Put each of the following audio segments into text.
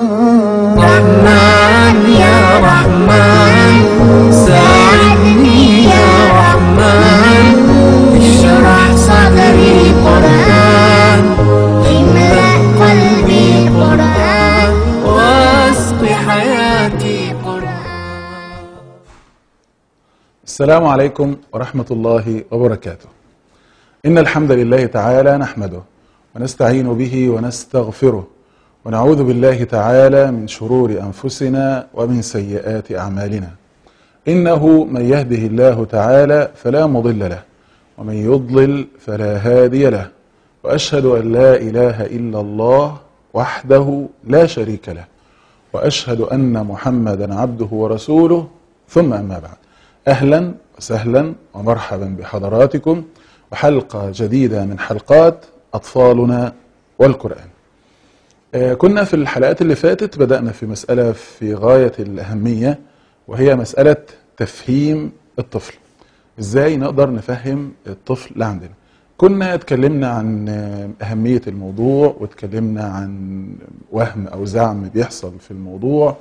رحمن يا رحمن ساعدني يا رحمن اشرح صدري قرآن املأ قلبي قرآن واسق حياتي قرآن السلام عليكم ورحمة الله وبركاته. إن الحمد لله تعالى نحمده ونستعين به ونستغفره ونعوذ بالله تعالى من شرور أنفسنا ومن سيئات أعمالنا. إنه من يهده الله تعالى فلا مضل له ومن يضلل فلا هادي له وأشهد أن لا إله إلا الله وحده لا شريك له وأشهد أن محمدا عبده ورسوله ثم أما بعد أهلا وسهلا ومرحبا بحضراتكم وحلقة جديدة من حلقات أطفالنا والقرآن آه، كنا في الحلقات اللي فاتت بدأنا في مسألة في غاية الأهمية وهي مسألة تفهيم الطفل ازاي نقدر نفهم الطفل اللي عندنا كنا اتكلمنا عن آه، أهمية الموضوع واتكلمنا عن وهم أو زعم بيحصل في الموضوع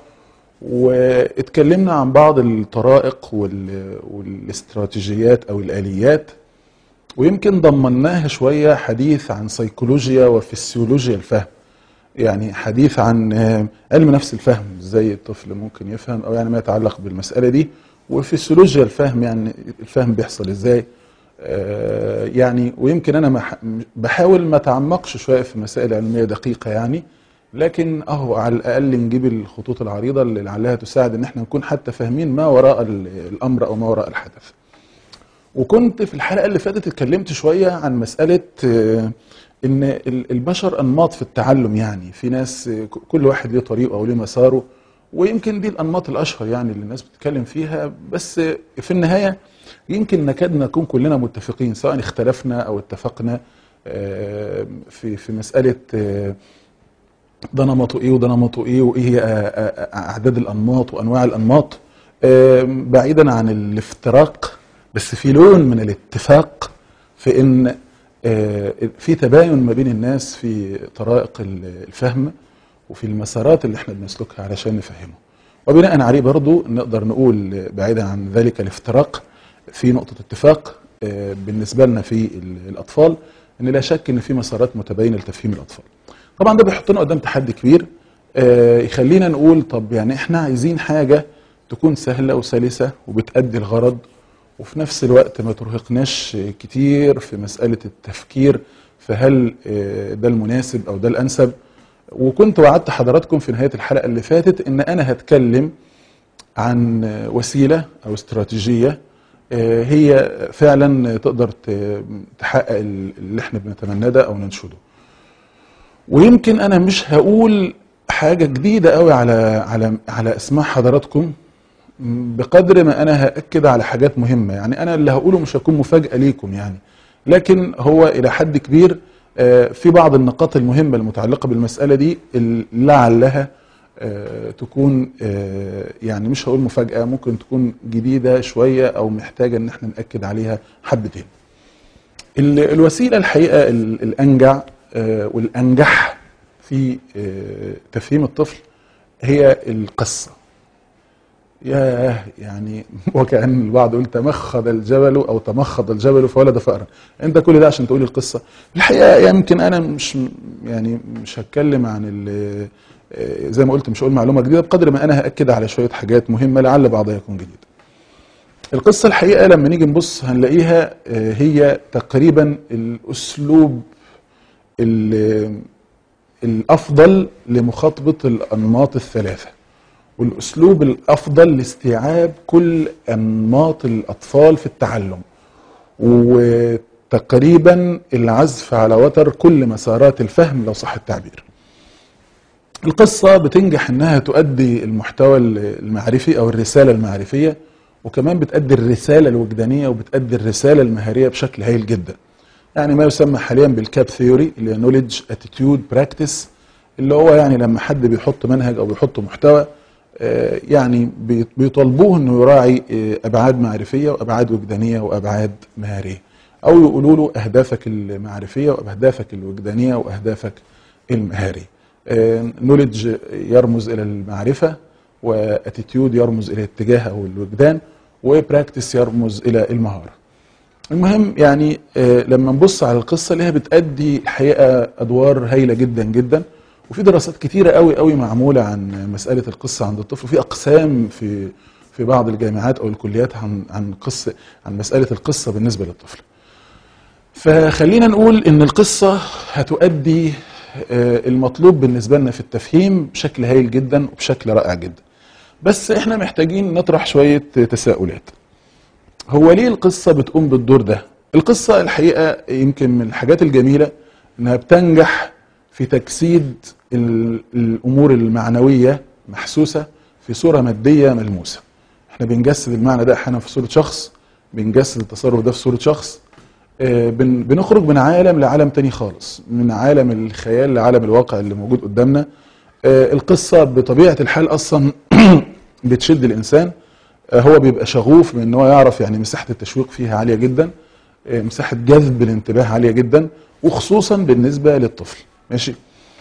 واتكلمنا عن بعض الطرائق وال- والاستراتيجيات او الاليات ويمكن ضمناها شويه حديث عن سيكولوجيا وفسيولوجيا الفهم يعني حديث عن آه، علم نفس الفهم ازاي الطفل ممكن يفهم او يعني ما يتعلق بالمساله دي وفسيولوجيا الفهم يعني الفهم بيحصل ازاي آه، يعني ويمكن انا ما ح- بحاول ما اتعمقش شويه في مسائل علميه دقيقه يعني لكن اهو على الاقل نجيب الخطوط العريضه اللي لعلها تساعد ان احنا نكون حتى فاهمين ما وراء ال- الامر او ما وراء الحدث. وكنت في الحلقه اللي فاتت اتكلمت شويه عن مساله آه، ان ال- البشر انماط في التعلم يعني في ناس آه، ك- كل واحد ليه طريقه وليه مساره ويمكن دي الانماط الاشهر يعني اللي الناس بتتكلم فيها بس آه، في النهايه يمكن نكاد نكون كلنا متفقين سواء اختلفنا او اتفقنا آه، في في مساله آه، ده نمطه ايه وده نمطه ايه وايه هي آه، آه، اعداد الانماط وانواع الانماط آم، بعيدا عن الافتراق بس في لون من الاتفاق في ان آه، في تباين ما بين الناس في طرائق ال- الفهم وفي المسارات اللي احنا بنسلكها علشان نفهمه وبناء عليه برضو نقدر نقول بعيدا عن ذلك الافتراق في نقطة اتفاق آه، بالنسبة لنا في ال- الأطفال أن لا شك أن في مسارات متباينة لتفهيم الأطفال طبعا ده بيحطنا قدام تحدي كبير آه، يخلينا نقول طب يعني احنا عايزين حاجة تكون سهلة وسلسة وبتأدي الغرض وفي نفس الوقت ما ترهقناش كتير في مسألة التفكير فهل آه، ده المناسب أو ده الأنسب وكنت وعدت حضراتكم في نهاية الحلقة اللي فاتت إن أنا هتكلم عن وسيلة أو استراتيجية آه، هي فعلا تقدر ت- تحقق اللي احنا بنتمناه ده أو ننشده ويمكن انا مش هقول حاجه جديده قوي على على على اسماع حضراتكم بقدر ما انا هاكد على حاجات مهمه يعني انا اللي هقوله مش هيكون مفاجاه ليكم يعني لكن هو الى حد كبير آه، في بعض النقاط المهمه المتعلقه بالمساله دي اللي لعلها آه، تكون آه، يعني مش هقول مفاجاه ممكن تكون جديده شويه او محتاجه ان احنا ناكد عليها حبتين ال- الوسيله الحقيقه ال- الانجع آه، والانجح في آه، تفهيم الطفل هي القصه ياه يعني وكأن البعض يقول تمخض الجبل أو تمخض الجبل فولد فأرا أنت كل ده عشان تقول القصة الحقيقة يمكن أنا مش يعني مش هتكلم عن ال- آه، زي ما قلت مش هقول معلومة جديدة بقدر ما أنا هأكد على شوية حاجات مهمة لعل بعضها يكون جديد القصة الحقيقة لما نيجي نبص هنلاقيها آه، هي تقريبا الأسلوب ال- الأفضل لمخاطبة الأنماط الثلاثة والأسلوب الأفضل لاستيعاب كل أنماط الأطفال في التعلم وتقريبا العزف على وتر كل مسارات الفهم لو صح التعبير القصة بتنجح انها تؤدي المحتوى المعرفي او الرسالة المعرفية وكمان بتأدي الرسالة الوجدانية وبتأدي الرسالة المهارية بشكل هايل جدا يعني ما يسمى حاليا بالكاب ثيوري اللي هي نوليدج اتيتيود براكتس اللي هو يعني لما حد بيحط منهج او بيحط محتوى آه، يعني بي- بيطالبوه انه يراعي آه، ابعاد معرفيه وابعاد وجدانيه وابعاد مهاريه او يقولوا له اهدافك المعرفيه واهدافك الوجدانيه واهدافك المهاريه نولج يرمز الى المعرفه واتيتيود يرمز الى الاتجاه او الوجدان وبراكتس يرمز الى المهاره المهم يعني آه، لما نبص على القصه اللي هي بتأدي الحقيقه ادوار هايله جدا جدا وفي دراسات كتيره قوي قوي معموله عن مساله القصه عند الطفل وفي اقسام في في بعض الجامعات او الكليات عن عن قصه عن مساله القصه بالنسبه للطفل. فخلينا نقول ان القصه هتؤدي آه، المطلوب بالنسبه لنا في التفهيم بشكل هايل جدا وبشكل رائع جدا. بس احنا محتاجين نطرح شويه تساؤلات. هو ليه القصة بتقوم بالدور ده؟ القصة الحقيقة يمكن من الحاجات الجميلة انها بتنجح في تجسيد ال- الامور المعنوية محسوسة في صورة مادية ملموسة. احنا بنجسد المعنى ده احيانا في صورة شخص، بنجسد التصرف ده في صورة شخص، آه، بن- بنخرج من عالم لعالم تاني خالص، من عالم الخيال لعالم الواقع اللي موجود قدامنا. آه، القصة بطبيعة الحال اصلا بتشد الانسان آه، هو بيبقى شغوف بان هو يعرف يعني مساحه التشويق فيها عاليه جدا آه، مساحه جذب الانتباه عاليه جدا وخصوصا بالنسبه للطفل ماشي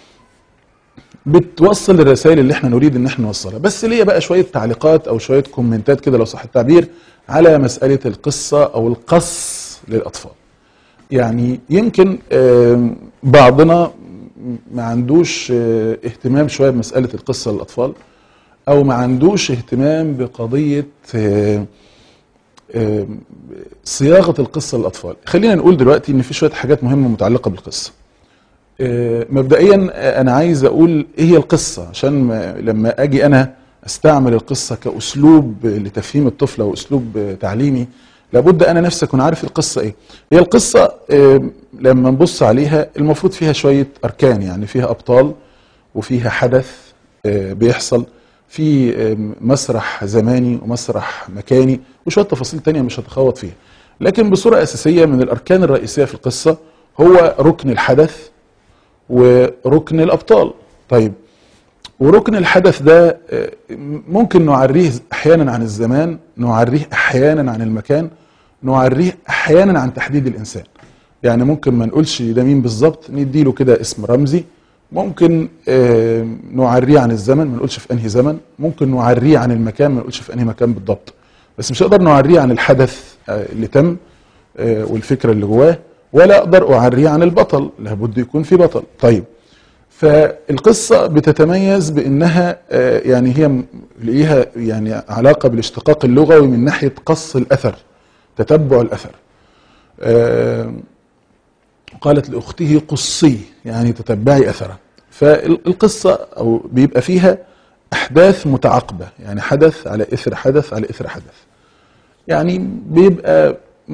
بتوصل الرسائل اللي احنا نريد ان احنا نوصلها بس ليا بقى شويه تعليقات او شويه كومنتات كده لو صح التعبير على مساله القصه او القص للاطفال يعني يمكن آم، بعضنا ما عندوش آه، اهتمام شويه بمساله القصه للاطفال او ما عندوش اهتمام بقضيه آه، آه، صياغه القصه للاطفال خلينا نقول دلوقتي ان في شويه حاجات مهمه متعلقه بالقصه آه، مبدئيا آه، انا عايز اقول ايه هي القصه عشان ما لما اجي انا استعمل القصه كاسلوب لتفهيم الطفل او اسلوب آه، تعليمي لابد انا نفسي اكون عارف القصه ايه هي القصه آه، لما نبص عليها المفروض فيها شويه اركان يعني فيها ابطال وفيها حدث آه، بيحصل في آه، مسرح زماني ومسرح مكاني وشويه تفاصيل تانية مش هتخوض فيها لكن بصوره اساسيه من الاركان الرئيسيه في القصه هو ركن الحدث وركن الابطال طيب وركن الحدث ده آه، ممكن نعريه احيانا عن الزمان نعريه احيانا عن المكان نعريه احيانا عن تحديد الانسان يعني ممكن ما نقولش ده مين بالظبط نديله كده اسم رمزي ممكن آه، نعريه عن الزمن ما نقولش في انهي زمن ممكن نعريه عن المكان ما نقولش في انهي مكان بالضبط بس مش هقدر نعريه عن الحدث آه، اللي تم آه، والفكره اللي جواه ولا اقدر اعريه عن البطل لابد يكون في بطل طيب فالقصة بتتميز بأنها آه، يعني هي م- ليها يعني علاقة بالاشتقاق اللغوي من ناحية قص الأثر تتبع الأثر آه، قالت لأخته قصي يعني تتبعي أثره فالقصة أو بيبقى فيها أحداث متعاقبة يعني حدث على إثر حدث على إثر حدث يعني بيبقى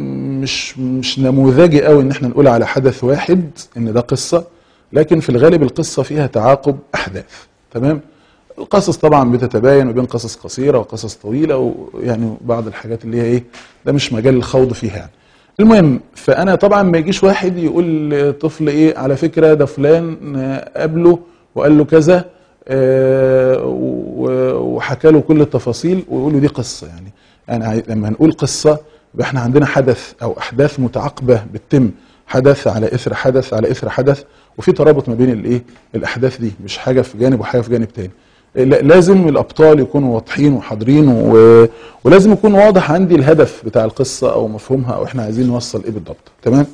مش مش نموذجي قوي ان احنا نقول على حدث واحد ان ده قصه لكن في الغالب القصه فيها تعاقب احداث تمام القصص طبعا بتتباين ما بين قصص قصيره وقصص طويله ويعني بعض الحاجات اللي هي ايه ده مش مجال الخوض فيها يعني المهم فانا طبعا ما يجيش واحد يقول لطفل ايه على فكره ده فلان آه، قابله وقال له كذا آه، و- وحكى له كل التفاصيل ويقول له دي قصه يعني يعني عاي- لما نقول قصه يبقى احنا عندنا حدث او احداث متعاقبه بتتم حدث على اثر حدث على اثر حدث وفي ترابط ما بين الايه الاحداث دي مش حاجه في جانب وحاجه في جانب تاني لا- لازم الابطال يكونوا واضحين وحاضرين و... ولازم يكون واضح عندي الهدف بتاع القصه او مفهومها او احنا عايزين نوصل ايه بالضبط تمام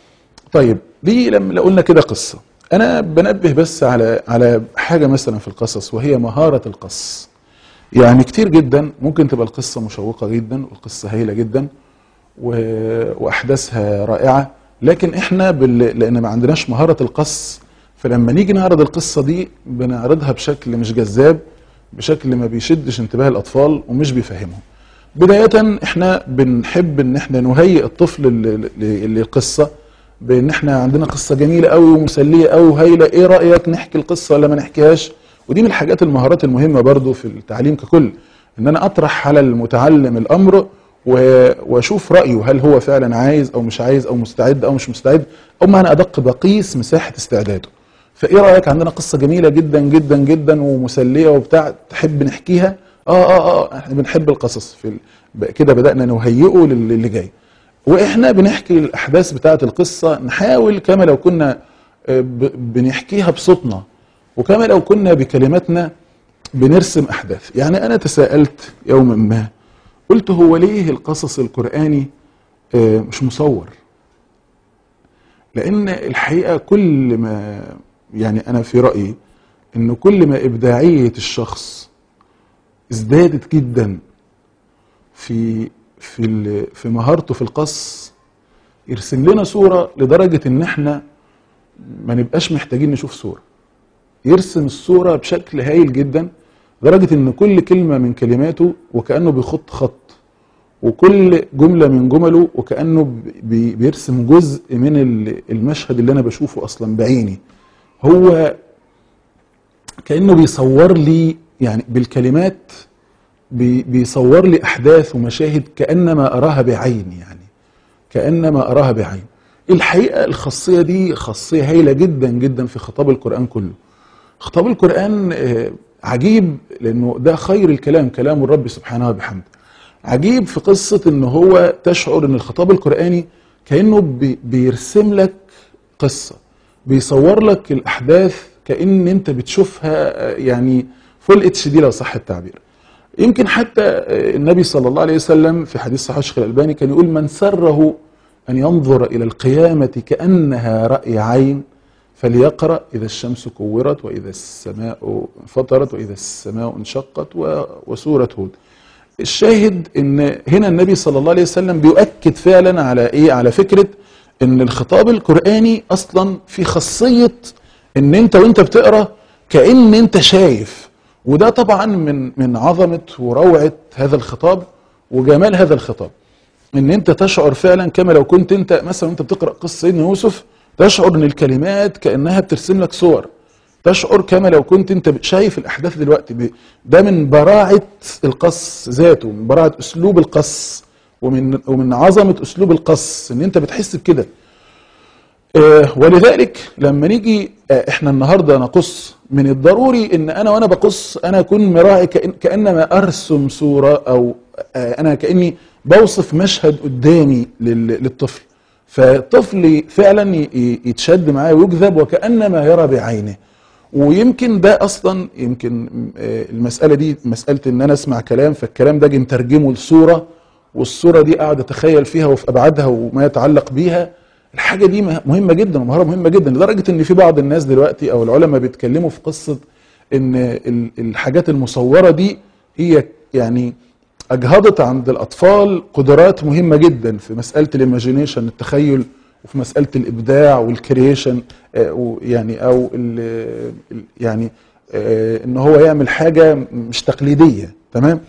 طيب دي لما لو قلنا كده قصه انا بنبه بس على على حاجه مثلا في القصص وهي مهاره القص يعني كتير جدا ممكن تبقى القصه مشوقه جدا والقصه هايله جدا و... واحداثها رائعه لكن احنا بال... لان ما عندناش مهاره القص فلما نيجي نعرض القصه دي بنعرضها بشكل مش جذاب بشكل ما بيشدش انتباه الاطفال ومش بيفهمهم بدايه احنا بنحب ان احنا نهيئ الطفل ل- ل- للقصه بان احنا عندنا قصه جميله قوي ومسليه قوي وهايله ايه رايك نحكي القصه ولا ما نحكيهاش ودي من الحاجات المهارات المهمه برضو في التعليم ككل ان انا اطرح على المتعلم الامر و- واشوف رايه هل هو فعلا عايز او مش عايز او مستعد او مش مستعد او معنى ادق بقيس مساحه استعداده فايه رايك عندنا قصه جميله جدا جدا جدا ومسليه وبتاع تحب نحكيها اه اه اه احنا بنحب القصص في ال- ب- كده بدانا نهيئه لل- للي جاي واحنا بنحكي الاحداث بتاعه القصه نحاول كما لو كنا آه، ب- بنحكيها بصوتنا وكما لو كنا بكلماتنا بنرسم احداث يعني انا تساءلت يوما ما قلت هو ليه القصص القراني آه، مش مصور لان الحقيقه كل ما يعني انا في رايي ان كل ما ابداعيه الشخص ازدادت جدا في في ال- في مهارته في القص يرسم لنا صوره لدرجه ان احنا ما نبقاش محتاجين نشوف صوره يرسم الصوره بشكل هايل جدا لدرجه ان كل كلمه من كلماته وكانه بيخط خط وكل جمله من جمله وكانه بي- بيرسم جزء من ال- المشهد اللي انا بشوفه اصلا بعيني هو كانه بيصور لي يعني بالكلمات بي- بيصور لي احداث ومشاهد كانما اراها بعيني يعني كانما اراها بعين الحقيقه الخاصيه دي خاصيه هايله جدا جدا في خطاب القران كله خطاب القران آه، عجيب لانه ده خير الكلام كلام الرب سبحانه وبحمده عجيب في قصه ان هو تشعر ان الخطاب القراني كانه بي- بيرسم لك قصه بيصور لك الاحداث كان انت بتشوفها آه، يعني فول اتش دي لو صح التعبير يمكن حتى النبي صلى الله عليه وسلم في حديث صحيح الشيخ الألباني كان يقول من سره أن ينظر إلى القيامة كأنها رأي عين فليقرأ إذا الشمس كورت وإذا السماء انفطرت وإذا السماء انشقت و- وسورة هود الشاهد ان هنا النبي صلى الله عليه وسلم بيؤكد فعلا على ايه على فكره ان الخطاب القراني اصلا في خاصيه ان انت وانت بتقرا كان انت شايف وده طبعا من من عظمه وروعه هذا الخطاب وجمال هذا الخطاب ان انت تشعر فعلا كما لو كنت انت مثلا وانت بتقرا قصه سيدنا يوسف تشعر ان الكلمات كانها بترسم لك صور تشعر كما لو كنت انت شايف الاحداث دلوقتي ب- ده من براعه القص ذاته من براعه اسلوب القص ومن ومن عظمه اسلوب القص ان انت بتحس بكده آه، ولذلك لما نيجي آه، احنا النهارده نقص من الضروري ان انا وانا بقص انا اكون مراعي كأن كانما ارسم صوره او آه، انا كاني بوصف مشهد قدامي لل- للطفل فالطفل فعلا ي- ي- يتشد معاه ويجذب وكانما يرى بعينه ويمكن ده اصلا يمكن آه، المساله دي مساله ان انا اسمع كلام فالكلام ده اجي مترجمه لصوره والصوره دي اقعد اتخيل فيها وفي ابعادها وما يتعلق بيها الحاجه دي مه- مهمه جدا ومهاره مهمه جدا لدرجه ان في بعض الناس دلوقتي او العلماء بيتكلموا في قصه ان ال- الحاجات المصوره دي هي يعني اجهضت عند الاطفال قدرات مهمه جدا في مساله الايماجينيشن التخيل وفي مساله الابداع والكرييشن يعني او ال ال- يعني آه، ان هو يعمل حاجه مش تقليديه تمام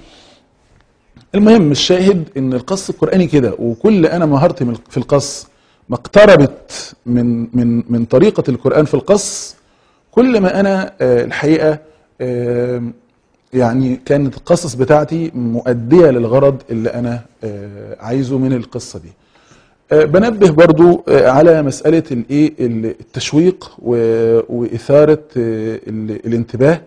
المهم الشاهد ان القص القراني كده وكل انا مهارتي من- في القص ما اقتربت من من من طريقه القران في القص كل ما انا آه، الحقيقه آه، يعني كانت القصص بتاعتي مؤديه للغرض اللي انا آه، عايزه من القصه دي آه، بنبه برضو آه، على مسألة الايه ال- التشويق و- وإثارة آه، ال- الانتباه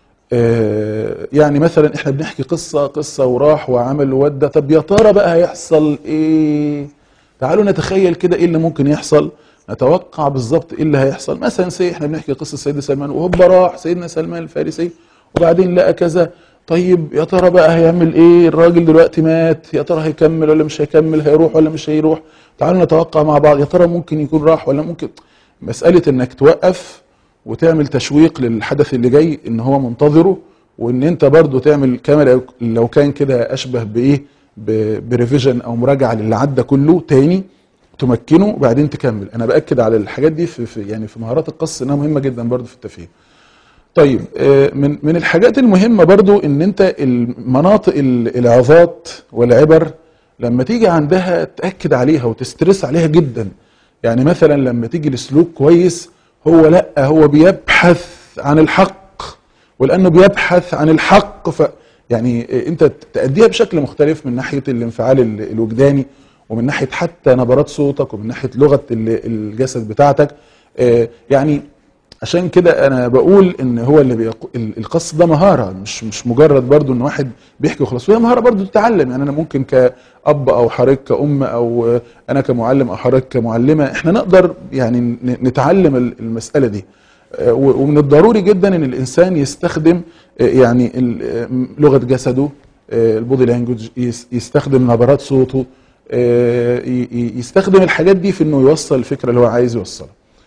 آه، يعني مثلا احنا بنحكي قصة قصة وراح وعمل وودى طب يا ترى بقى هيحصل ايه تعالوا نتخيل كده ايه اللي ممكن يحصل نتوقع بالظبط ايه اللي هيحصل مثلا سي احنا بنحكي قصة سيدنا سلمان وهوبا راح سيدنا سلمان الفارسي وبعدين لقى كذا طيب يا ترى بقى هيعمل ايه الراجل دلوقتي مات يا ترى هيكمل ولا مش هيكمل هيروح ولا مش هيروح تعالوا نتوقع مع بعض يا ترى ممكن يكون راح ولا ممكن مسألة انك توقف وتعمل تشويق للحدث اللي جاي ان هو منتظره وان انت برضو تعمل كما لو- لو كان كده اشبه بايه ب- بريفيجن او مراجعه للي عدى كله تاني تمكنه وبعدين تكمل انا باكد على الحاجات دي في, في يعني في مهارات القص انها مهمه جدا برضو في التفهيم طيب آه، من من الحاجات المهمه برضو ان انت المناطق ال- العظات والعبر لما تيجي عندها تاكد عليها وتسترس عليها جدا يعني مثلا لما تيجي لسلوك كويس هو لا هو بيبحث عن الحق ولانه بيبحث عن الحق ف يعني انت تأديها بشكل مختلف من ناحيه الانفعال ال- الوجداني ومن ناحيه حتى نبرات صوتك ومن ناحيه لغه ال- الجسد بتاعتك آه، يعني عشان كده انا بقول ان هو اللي بيقو... ال- القص ده مهاره مش مش مجرد برضو ان واحد بيحكي وخلاص وهي مهاره برضو تتعلم يعني انا ممكن كاب او حضرتك كام او انا كمعلم او حضرتك كمعلمه احنا نقدر يعني ن- نتعلم ال- المساله دي آه، و- ومن الضروري جدا ان الانسان يستخدم آه، يعني ال- آه، لغه جسده آه، البودي لانجوج يس- يستخدم نبرات صوته آه، ي- ي- يستخدم الحاجات دي في انه يوصل الفكره اللي هو عايز يوصلها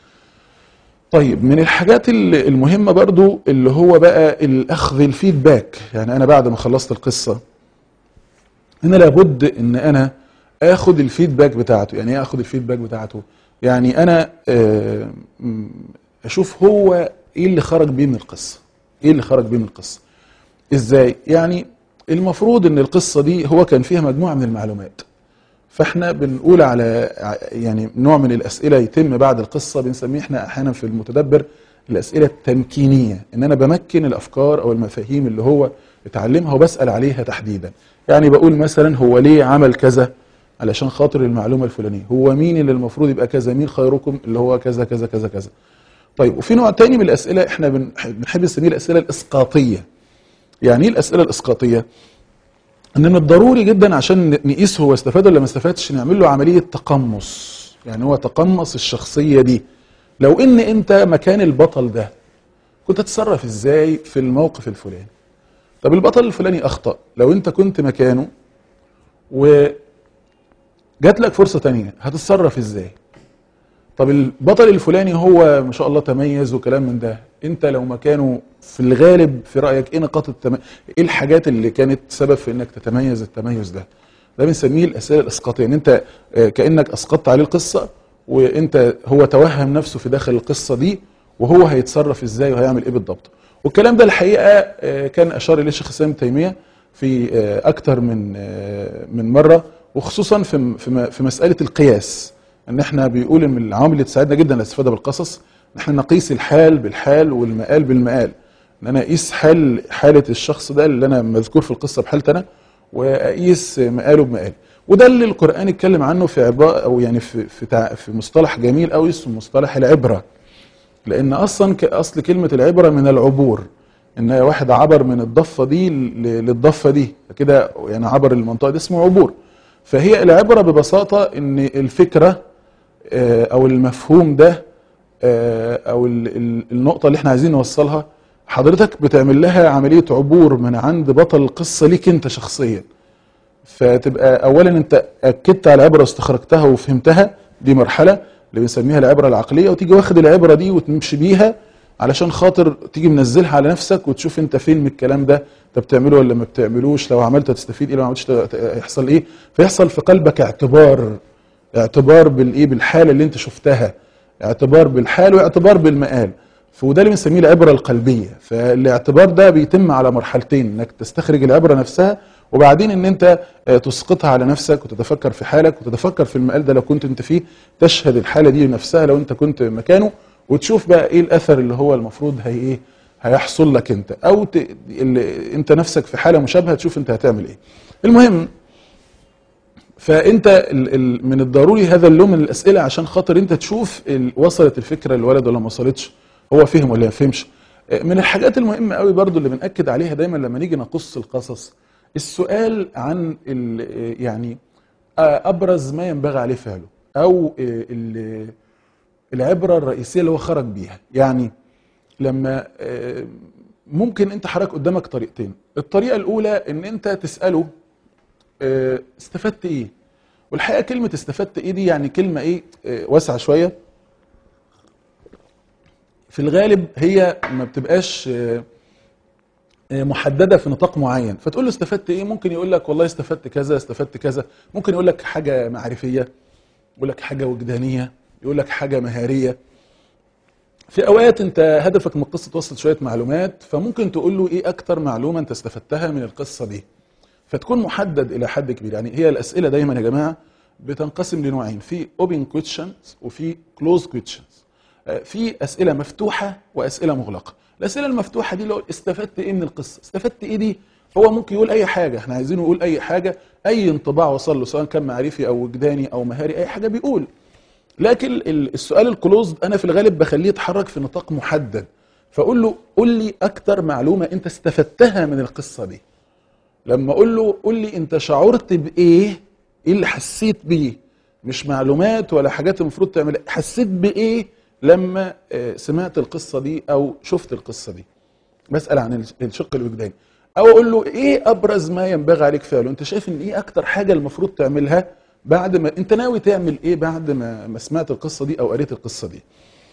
طيب من الحاجات ال- المهمه برضو اللي هو بقى الاخذ الفيدباك يعني انا بعد ما خلصت القصه هنا لابد ان انا اخد الفيدباك بتاعته يعني ايه اخد الفيدباك بتاعته يعني انا آه، م- اشوف هو ايه اللي خرج بيه من القصه ايه اللي خرج بيه من القصه ازاي يعني المفروض ان القصه دي هو كان فيها مجموعه من المعلومات فاحنا بنقول على ع- يعني نوع من الاسئله يتم بعد القصه بنسميه احنا احيانا في المتدبر الاسئله التمكينيه ان انا بمكن الافكار او المفاهيم اللي هو اتعلمها وبسال عليها تحديدا يعني بقول مثلا هو ليه عمل كذا علشان خاطر المعلومه الفلانيه هو مين اللي المفروض يبقى كذا مين خيركم اللي هو كذا كذا كذا كذا طيب وفي نوع تاني من الاسئله احنا بنح- بنحب نسميه الاسئله الاسقاطيه يعني ايه الاسئله الاسقاطيه ان من الضروري جدا عشان نقيس هو استفاد ولا ما استفادش نعمل له عمليه تقمص يعني هو تقمص الشخصيه دي لو ان انت مكان البطل ده كنت هتتصرف ازاي في الموقف الفلاني طب البطل الفلاني اخطا لو انت كنت مكانه وجات لك فرصه تانية هتتصرف ازاي طب البطل الفلاني هو ما شاء الله تميز وكلام من ده انت لو مكانه في الغالب في رايك ايه نقاط التم... ايه الحاجات اللي كانت سبب في انك تتميز التميز ده ده بنسميه الاسئله الاسقاطيه يعني انت آه، كانك اسقطت عليه القصه وانت هو توهم نفسه في داخل القصه دي وهو هيتصرف ازاي وهيعمل ايه بالضبط والكلام ده الحقيقه آه، كان اشار اليه الشيخ الاسلام ابن تيميه في آه، اكتر من آه، من مره وخصوصا في في م- في مساله القياس ان احنا بيقول ان من العوامل اللي تساعدنا جدا للاستفاده بالقصص ان احنا نقيس الحال بالحال والمقال بالمقال ان انا اقيس حال حاله الشخص ده اللي انا مذكور في القصه بحالتي انا واقيس مقاله بمقال وده اللي القران اتكلم عنه في عباره او يعني في في, تع- في مصطلح جميل قوي اسمه مصطلح العبره لان اصلا ك- اصل كلمه العبره من العبور ان واحد عبر من الضفه دي ل- للضفه دي كده يعني عبر المنطقه دي اسمه عبور فهي العبره ببساطه ان الفكره آه، او المفهوم ده آه، او ال- ال- النقطه اللي احنا عايزين نوصلها حضرتك بتعمل لها عمليه عبور من عند بطل القصه ليك انت شخصيا فتبقى اولا انت اكدت على العبره واستخرجتها وفهمتها دي مرحله اللي بنسميها العبره العقليه وتيجي واخد العبره دي وتمشي بيها علشان خاطر تيجي منزلها على نفسك وتشوف انت فين من الكلام ده انت بتعمله ولا ما بتعملوش لو عملته تستفيد ايه لو ما عملتش ت- هيحصل ايه فيحصل في قلبك اعتبار اعتبار بالايه بالحاله اللي انت شفتها اعتبار بالحال واعتبار بالمقال فوده اللي بنسميه العبره القلبيه فالاعتبار ده بيتم على مرحلتين انك تستخرج العبره نفسها وبعدين ان انت آه، تسقطها على نفسك وتتفكر في حالك وتتفكر في المقال ده لو كنت انت فيه تشهد الحاله دي نفسها لو انت كنت مكانه وتشوف بقى ايه الاثر اللي هو المفروض هي ايه هيحصل لك انت او ت... اللي انت نفسك في حاله مشابهه تشوف انت هتعمل ايه المهم فانت ال ال من الضروري هذا اللون من الاسئله عشان خاطر انت تشوف ال وصلت الفكره للولد ولا ما وصلتش هو فهم ولا ما فهمش من الحاجات المهمه قوي برضو اللي بناكد عليها دايما لما نيجي نقص القصص السؤال عن ال يعني ابرز ما ينبغي عليه فعله او ال العبره الرئيسيه اللي هو خرج بيها يعني لما آه، ممكن انت حضرتك قدامك طريقتين الطريقه الاولى ان انت تساله آه، استفدت ايه والحقيقه كلمه استفدت ايه دي يعني كلمه ايه آه، واسعه شويه في الغالب هي ما بتبقاش آه، آه، محدده في نطاق معين فتقول له استفدت ايه ممكن يقول لك والله استفدت كذا استفدت كذا ممكن يقول لك حاجه معرفيه يقول لك حاجه وجدانيه يقول لك حاجه مهاريه في اوقات انت هدفك من القصه توصل شويه معلومات فممكن تقول له ايه اكتر معلومه انت استفدتها من القصه دي فتكون محدد الى حد كبير يعني هي الاسئله دايما يا جماعه بتنقسم لنوعين في اوبن كويشنز وفي كلوز كويشنز في اسئله مفتوحه واسئله مغلقه الاسئله المفتوحه دي اللي هو استفدت ايه من القصه استفدت ايه دي هو ممكن يقول اي حاجه احنا عايزينه يقول اي حاجه اي انطباع وصل له سواء كان معرفي او وجداني او مهاري اي حاجه بيقول لكن ال- السؤال الكلوزد انا في الغالب بخليه يتحرك في نطاق محدد فاقول له قول لي اكتر معلومه انت استفدتها من القصه دي لما اقول له قول لي انت شعرت بايه ايه اللي حسيت بيه مش معلومات ولا حاجات المفروض تعملها حسيت بايه لما آه، سمعت القصه دي او شفت القصه دي بسال عن الش- الشق الوجداني او اقول له ايه ابرز ما ينبغي عليك فعله انت شايف ان ايه اكتر حاجه المفروض تعملها بعد ما انت ناوي تعمل ايه بعد ما ما سمعت القصه دي او قريت القصه دي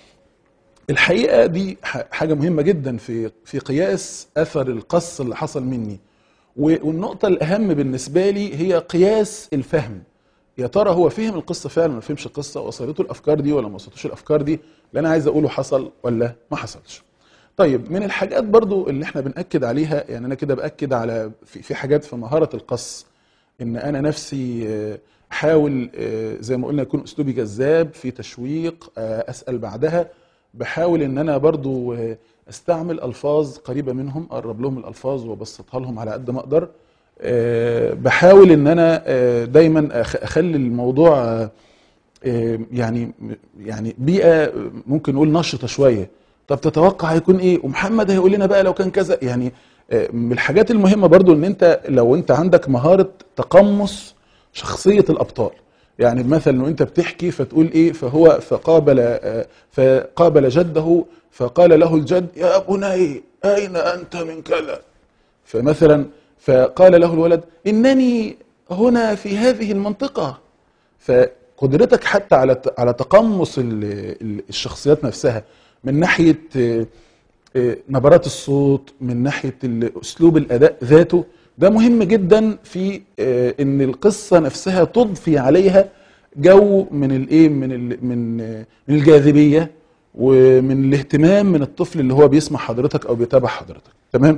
الحقيقه دي ح- حاجه مهمه جدا في في قياس اثر القص اللي حصل مني و- والنقطه الاهم بالنسبه لي هي قياس الفهم يا ترى هو فهم القصه فعلا ما فهمش القصه وصلته الافكار دي ولا ما وصلتوش الافكار دي اللي انا عايز اقوله حصل ولا ما حصلش طيب من الحاجات برضو اللي احنا بنأكد عليها يعني انا كده بأكد على في, في حاجات في مهارة القص ان انا نفسي آه، احاول آه، زي ما قلنا يكون اسلوبي جذاب في تشويق آه، اسأل بعدها بحاول ان انا برضو آه، استعمل الفاظ قريبة منهم اقرب لهم الالفاظ وابسطها لهم على قد ما اقدر آه، بحاول ان انا آه، دايما أخ- اخلي الموضوع آه، آه، يعني يعني بيئه ممكن نقول نشطه شويه طب تتوقع هيكون ايه ومحمد هيقول لنا بقى لو كان كذا يعني آه، من الحاجات المهمه برضو ان انت لو انت عندك مهاره تقمص شخصيه الابطال يعني مثلا لو انت بتحكي فتقول ايه فهو فقابل آه، فقابل جده فقال له الجد يا بني اين انت من كذا فمثلا فقال له الولد انني هنا في هذه المنطقه فقدرتك حتى على على تقمص ال- ال- الشخصيات نفسها من ناحيه آه، آه، نبرات الصوت من ناحيه ال- اسلوب الاداء ذاته ده مهم جدا في آه، ان القصه نفسها تضفي عليها جو من الايه من ال- من آه، من الجاذبيه ومن الاهتمام من الطفل اللي هو بيسمع حضرتك او بيتابع حضرتك تمام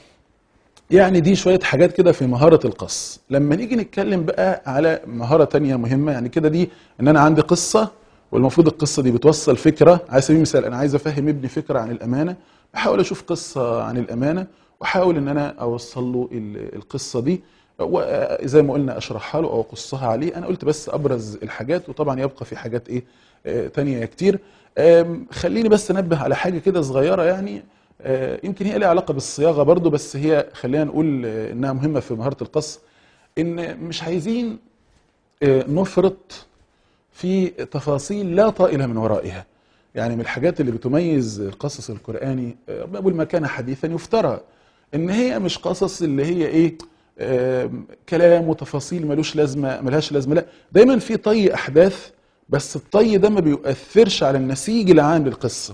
يعني دي شوية حاجات كده في مهارة القص لما نيجي نتكلم بقى على مهارة تانية مهمة يعني كده دي ان انا عندي قصة والمفروض القصة دي بتوصل فكرة على سبيل المثال انا عايز افهم ابني فكرة عن الامانة بحاول اشوف قصة عن الامانة واحاول ان انا اوصل له ال- القصة دي وزي ما قلنا اشرحها له او اقصها عليه انا قلت بس ابرز الحاجات وطبعا يبقى في حاجات ايه آه، تانية كتير آم، خليني بس انبه على حاجة كده صغيرة يعني آه، يمكن هي لها علاقة بالصياغة برضو بس هي خلينا نقول آه، انها مهمة في مهارة القص ان مش عايزين آه، نفرط في تفاصيل لا طائل من ورائها يعني من الحاجات اللي بتميز القصص القرآني آه، بقول ما كان حديثا يفترى ان هي مش قصص اللي هي ايه آم، كلام وتفاصيل ملوش لازمه ملهاش لازمه لا دايما في طي احداث بس الطي ده ما بيؤثرش على النسيج العام للقصه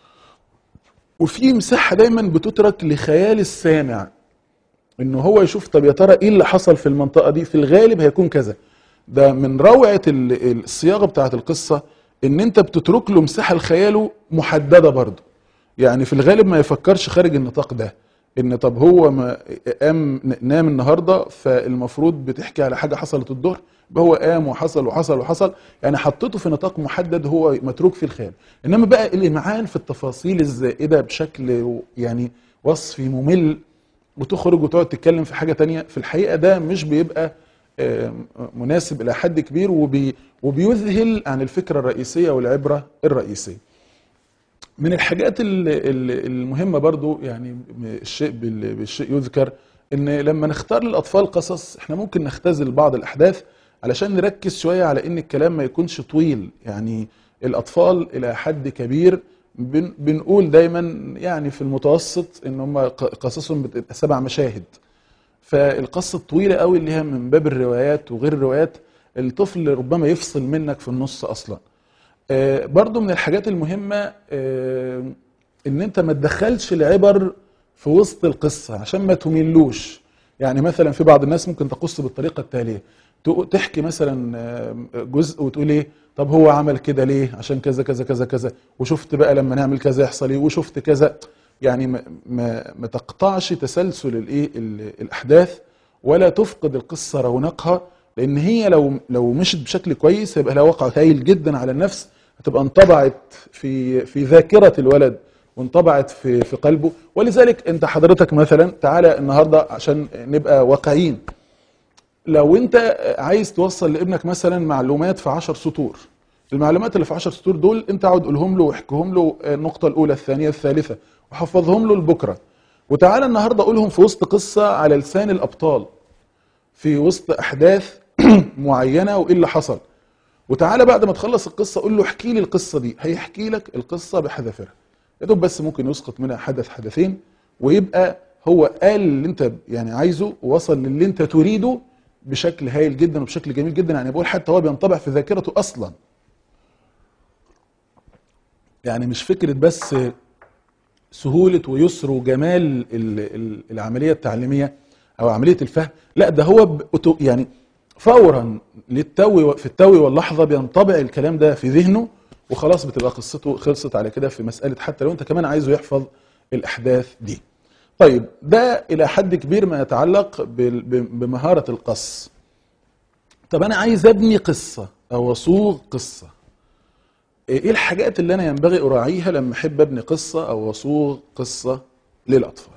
وفي مساحه دايما بتترك لخيال السامع انه هو يشوف طب يا ترى ايه اللي حصل في المنطقه دي في الغالب هيكون كذا ده من روعه ال- الصياغه بتاعه القصه ان انت بتترك له مساحه لخياله محدده برضه يعني في الغالب ما يفكرش خارج النطاق ده ان طب هو ما قام نام النهارده فالمفروض بتحكي على حاجه حصلت الظهر يبقى هو قام وحصل وحصل وحصل يعني حطيته في نطاق محدد هو متروك في الخيال انما بقى الامعان في التفاصيل الزائده بشكل يعني وصفي ممل وتخرج وتقعد تتكلم في حاجه تانية في الحقيقه ده مش بيبقى آه، مناسب الى حد كبير وبي وبيذهل عن الفكره الرئيسيه والعبره الرئيسيه من الحاجات ال- ال- المهمة برضو يعني الشيء بال- بالشيء يذكر ان لما نختار للاطفال قصص احنا ممكن نختزل بعض الاحداث علشان نركز شوية على ان الكلام ما يكونش طويل يعني الاطفال الى حد كبير بن بنقول دايما يعني في المتوسط ان هم ق- قصصهم بتبقى سبع مشاهد فالقصة الطويلة قوي اللي هي من باب الروايات وغير الروايات الطفل ربما يفصل منك في النص اصلا آه، برضو من الحاجات المهمة آه، ان انت ما تدخلش العبر في وسط القصة عشان ما تملوش يعني مثلا في بعض الناس ممكن تقص بالطريقة التالية تق- تحكي مثلا آه، جزء وتقول ايه طب هو عمل كده ليه عشان كذا كذا كذا كذا وشفت بقى لما نعمل كذا يحصل ايه وشفت كذا يعني ما, ما, ما تقطعش تسلسل الايه ال- الاحداث ولا تفقد القصة رونقها لان هي لو لو مشت بشكل كويس هيبقى لها وقع هايل جدا على النفس هتبقى انطبعت في في ذاكره الولد وانطبعت في في قلبه ولذلك انت حضرتك مثلا تعالى النهارده عشان نبقى واقعيين لو انت عايز توصل لابنك مثلا معلومات في 10 سطور المعلومات اللي في 10 سطور دول انت اقعد قولهم له واحكيهم له النقطه الاولى الثانيه الثالثه وحفظهم له لبكره وتعالى النهارده قولهم في وسط قصه على لسان الابطال في وسط احداث معينه وايه اللي حصل وتعالى بعد ما تخلص القصه قول له احكي لي القصه دي هيحكي لك القصه بحذافيرها يا دوب بس ممكن يسقط منها حدث حدثين ويبقى هو قال اللي انت يعني عايزه ووصل للي انت تريده بشكل هايل جدا وبشكل جميل جدا يعني بقول حتى هو بينطبع في ذاكرته اصلا يعني مش فكره بس سهوله ويسر وجمال ال- ال- العمليه التعليميه او عمليه الفهم لا ده هو ب- أوتو- يعني فورا للتو في التو واللحظه بينطبع الكلام ده في ذهنه وخلاص بتبقى قصته خلصت على كده في مساله حتى لو انت كمان عايزه يحفظ الاحداث دي. طيب ده الى حد كبير ما يتعلق بال- ب- بمهاره القص. طب انا عايز ابني قصه او اصوغ قصه. ايه الحاجات اللي انا ينبغي اراعيها لما احب ابني قصه او اصوغ قصه للاطفال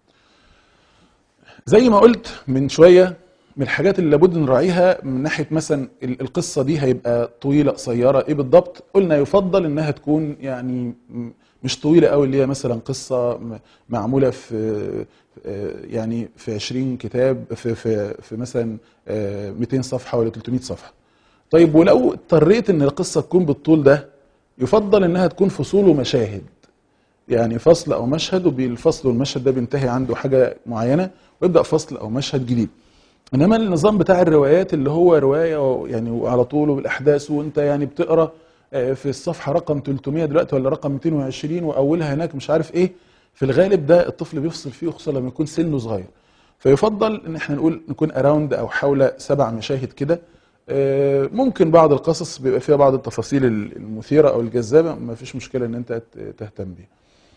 زي ما قلت من شويه من الحاجات اللي لابد نراعيها من ناحيه مثلا ال- القصه دي هيبقى طويله قصيره ايه بالضبط قلنا يفضل انها تكون يعني م- مش طويله قوي اللي هي مثلا قصه م- معموله في آه، يعني في 20 كتاب في في في مثلا آه، 200 صفحه ولا 300 صفحه طيب ولو اضطريت ان القصه تكون بالطول ده يفضل انها تكون فصول ومشاهد يعني فصل او مشهد وبالفصل والمشهد ده بينتهي عنده حاجه معينه ويبدا فصل او مشهد جديد انما النظام بتاع الروايات اللي هو روايه و- يعني وعلى طول وبالاحداث وانت يعني بتقرا آه، في الصفحه رقم 300 دلوقتي ولا رقم 220 واولها هناك مش عارف ايه في الغالب ده الطفل بيفصل فيه خصوصا لما يكون سنه صغير فيفضل ان احنا نقول نكون اراوند او حول سبع مشاهد كده آه، ممكن بعض القصص بيبقى فيها بعض التفاصيل المثيره او الجذابه ما فيش مشكله ان انت ت- تهتم بيها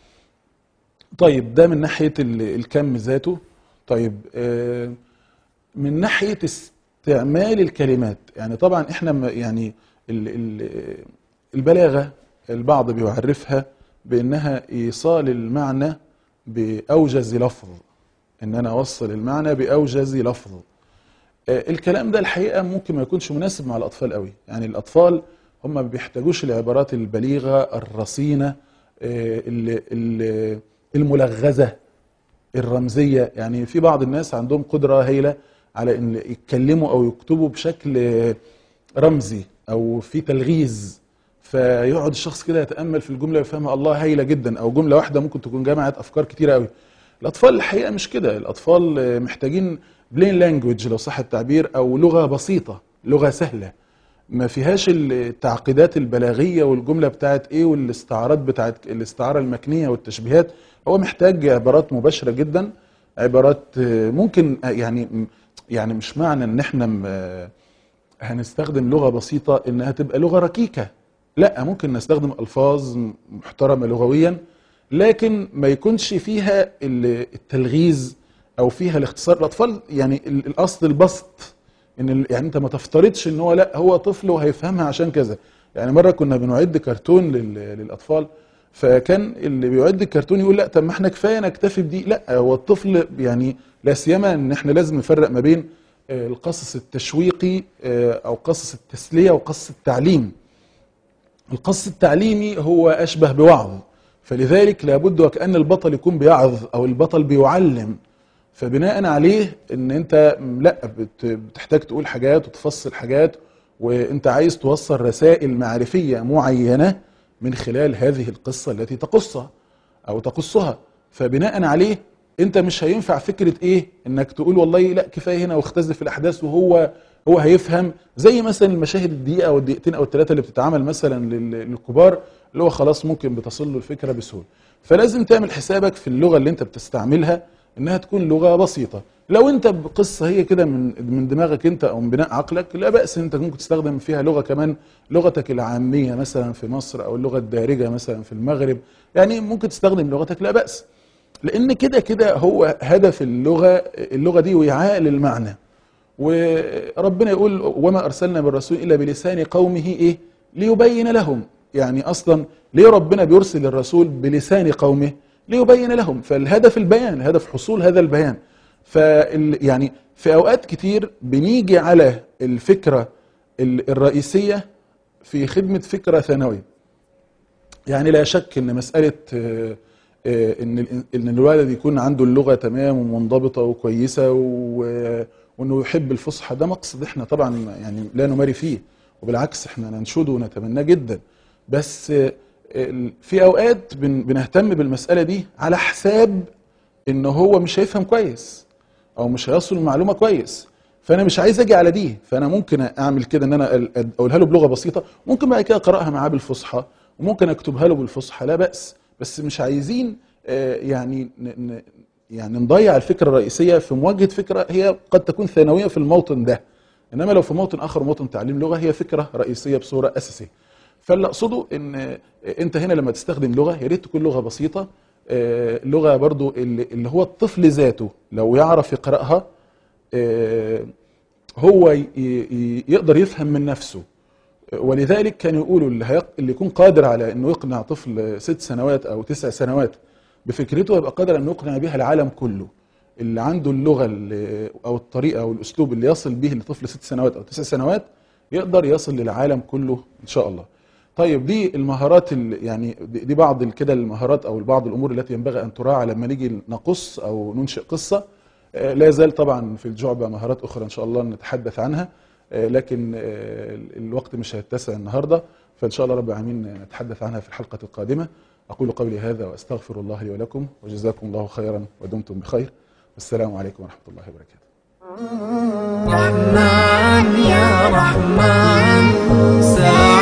طيب ده من ناحيه ال- الكم ذاته طيب آه، من ناحيه استعمال الكلمات يعني طبعا احنا م- يعني ال- ال- البلاغه البعض بيعرفها بانها ايصال المعنى باوجز لفظ ان انا اوصل المعنى باوجز لفظ آه، الكلام ده الحقيقه ممكن ما يكونش مناسب مع الاطفال قوي يعني الاطفال هم ما بيحتاجوش العبارات البليغه الرصينه آه، ال- ال- الملغزه الرمزيه يعني في بعض الناس عندهم قدره هائله على ان يتكلموا او يكتبوا بشكل آه، رمزي او في تلغيز فيقعد الشخص كده يتامل في الجمله ويفهمها الله هايله جدا او جمله واحده ممكن تكون جمعت افكار كتيره قوي الاطفال الحقيقه مش كده الاطفال آه، محتاجين بلين لانجوج لو صح التعبير او لغه بسيطه لغه سهله ما فيهاش التعقيدات البلاغيه والجمله بتاعت ايه والاستعارات بتاعت الاستعاره المكنيه والتشبيهات هو محتاج عبارات مباشره جدا عبارات آه، ممكن آه، يعني يعني مش معنى ان احنا م- آه، هنستخدم لغه بسيطه انها تبقى لغه ركيكه لا ممكن نستخدم الفاظ محترمه لغويا لكن ما يكونش فيها ال- التلغيز او فيها الاختصار الاطفال يعني ال- الاصل البسط ان ال- يعني انت ما تفترضش ان هو لا هو طفل وهيفهمها عشان كذا يعني مره كنا بنعد كرتون لل- للاطفال فكان اللي بيعد الكرتون يقول لا طب ما احنا كفايه نكتفي بدي لا هو الطفل يعني لا سيما ان احنا لازم نفرق ما بين آه، القصص التشويقي آه، او قصص التسليه وقصص التعليم القص التعليمي هو أشبه بوعظ فلذلك لابد وكأن البطل يكون بيعظ أو البطل بيعلم فبناء عليه ان انت لا بت- بتحتاج تقول حاجات وتفصل حاجات وانت عايز توصل رسائل معرفية معينة من خلال هذه القصة التي تقصها او تقصها فبناء عليه انت مش هينفع فكرة ايه انك تقول والله لا كفاية هنا واختزل في الاحداث وهو هو هيفهم زي مثلا المشاهد الدقيقة او الدقيقتين او الثلاثة اللي بتتعمل مثلا لل- للكبار اللي هو خلاص ممكن بتصل له الفكرة بسهولة فلازم تعمل حسابك في اللغة اللي انت بتستعملها انها تكون لغة بسيطة لو انت بقصة هي كده من من دماغك انت او من بناء عقلك لا بأس انت ممكن تستخدم فيها لغة كمان لغتك العامية مثلا في مصر او اللغة الدارجة مثلا في المغرب يعني ممكن تستخدم لغتك لا بأس لان كده كده هو هدف اللغة اللغة دي وعاء للمعنى وربنا يقول وما ارسلنا من رسول الا بلسان قومه ايه ليبين لهم يعني اصلا ليه ربنا بيرسل الرسول بلسان قومه ليبين لهم فالهدف البيان هدف حصول هذا البيان فال يعني في اوقات كتير بنيجي على الفكره ال- الرئيسيه في خدمه فكره ثانويه يعني لا شك ان مساله آه، آه، ان الإن- ان الولد يكون عنده اللغه تمام ومنضبطه وكويسه و- وانه يحب الفصحى ده مقصد احنا طبعا يعني لا نماري فيه وبالعكس احنا ننشده ونتمناه جدا بس آه، ال- في اوقات بن- بنهتم بالمساله دي على حساب ان هو مش هيفهم كويس او مش هيصل المعلومه كويس فانا مش عايز اجي على دي فانا ممكن اعمل كده ان انا أل- اقولها له بلغه بسيطه ممكن بعد كده اقراها معاه بالفصحى وممكن اكتبها له بالفصحى لا باس بس مش عايزين آه، يعني ن- ن- يعني نضيع الفكره الرئيسيه في مواجهه فكره هي قد تكون ثانويه في الموطن ده انما لو في موطن اخر موطن تعليم لغه هي فكره رئيسيه بصوره اساسيه فاللي اقصده ان انت هنا لما تستخدم لغه يا ريت تكون لغه بسيطه آه، لغه برضو اللي اللي هو الطفل ذاته لو يعرف يقراها آه، هو ي- ي- يقدر يفهم من نفسه ولذلك كانوا يقولوا اللي, هيق... اللي يكون قادر على انه يقنع طفل ست سنوات او تسع سنوات بفكرته يبقى قادر انه يقنع بها العالم كله اللي عنده اللغه اللي او الطريقه او الاسلوب اللي يصل به لطفل ست سنوات او تسع سنوات يقدر يصل للعالم كله ان شاء الله. طيب دي المهارات ال- يعني دي دي بعض ال- كده المهارات او بعض الامور التي ينبغي ان تراعى لما نيجي نقص او ننشئ قصه آه، لا يزال طبعا في الجعبه مهارات اخرى ان شاء الله نتحدث عنها آه، لكن آه، ال- الوقت مش هيتسع النهارده فان شاء الله رب العالمين نتحدث عنها في الحلقه القادمه اقول قولي هذا واستغفر الله لي ولكم وجزاكم الله خيرا ودمتم بخير والسلام عليكم ورحمه الله وبركاته رحمن يا رحمن ساعدنا